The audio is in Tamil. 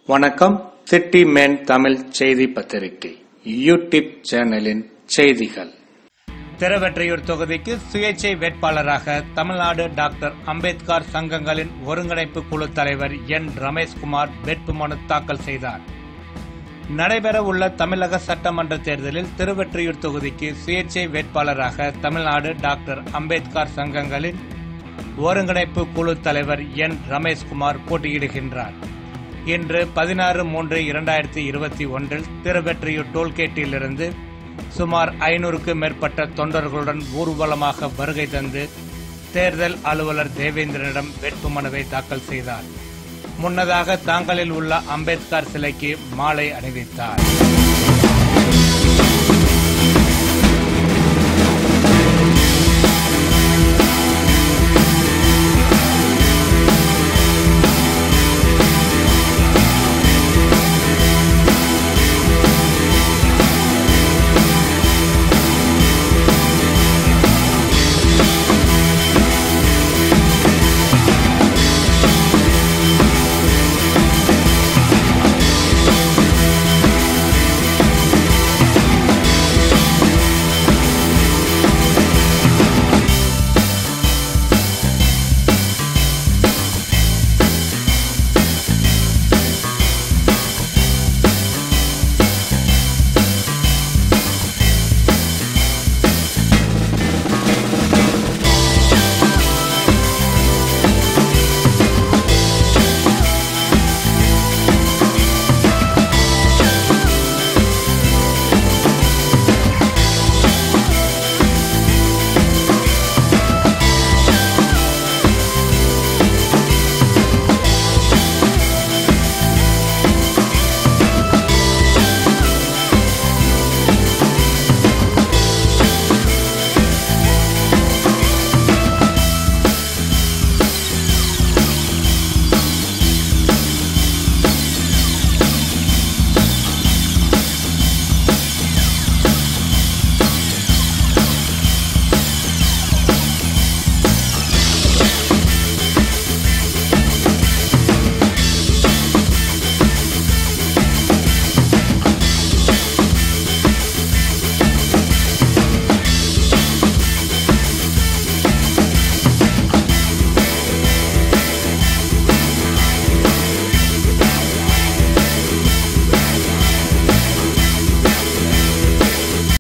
வணக்கம் சிட்டி மேன் தமிழ் செய்தி பத்திரிகை யூடியூப் சேனலின் செய்திகள் திருவெற்றியூர் தொகுதிக்கு சுயேட்சை வேட்பாளராக தமிழ்நாடு டாக்டர் அம்பேத்கர் சங்கங்களின் ஒருங்கிணைப்பு குழு தலைவர் என் ரமேஷ்குமார் வேட்புமனு தாக்கல் செய்தார் நடைபெற உள்ள தமிழக சட்டமன்ற தேர்தலில் திருவெற்றியூர் தொகுதிக்கு சுயேட்சை வேட்பாளராக தமிழ்நாடு டாக்டர் அம்பேத்கர் சங்கங்களின் ஒருங்கிணைப்பு குழு தலைவர் என் ரமேஷ்குமார் போட்டியிடுகின்றார் இன்று பதினாறு மூன்று இரண்டாயிரத்தி இருபத்தி ஒன்றில் திருவெற்றியூர் டோல்கேட்டிலிருந்து சுமார் ஐநூறுக்கு மேற்பட்ட தொண்டர்களுடன் ஊர்வலமாக வருகை தந்து தேர்தல் அலுவலர் தேவேந்திரனிடம் வேட்புமனுவை தாக்கல் செய்தார் முன்னதாக தாங்கலில் உள்ள அம்பேத்கர் சிலைக்கு மாலை அணிவித்தார்